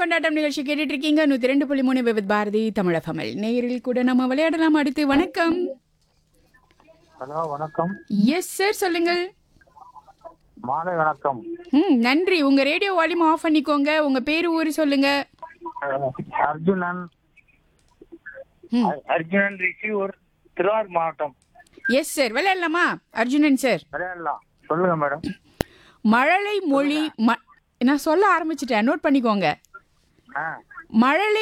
கொண்டாட்டம் நிகழ்ச்சி கேட்டுட்டு இருக்கீங்க நூத்தி ரெண்டு புள்ளி மூணு விவித் பாரதி தமிழகமல் நேரில் கூட நம்ம விளையாடலாம் அடுத்து வணக்கம் ஹலோ வணக்கம் எஸ் சார் சொல்லுங்கள் மாலை வணக்கம் ம் நன்றி உங்க ரேடியோ வால்யூம் ஆஃப் பண்ணிக்கோங்க உங்க பேரு ஊரு சொல்லுங்க அஹ், அர்ஜுனன் ம். அ- அர்ஜுனன் ரிஷியூர் திருவாரூர் மாவட்டம் எஸ் சார் விளையாடலாமா அர்ஜுனன் சார் விளையாடலாம் சொல்லுங்க மேடம் மழலை மொழி ம- நான் சொல்ல ஆரம்பிச்சிட்டேன் நோட் பண்ணிக்கோங்க ஆ மழலை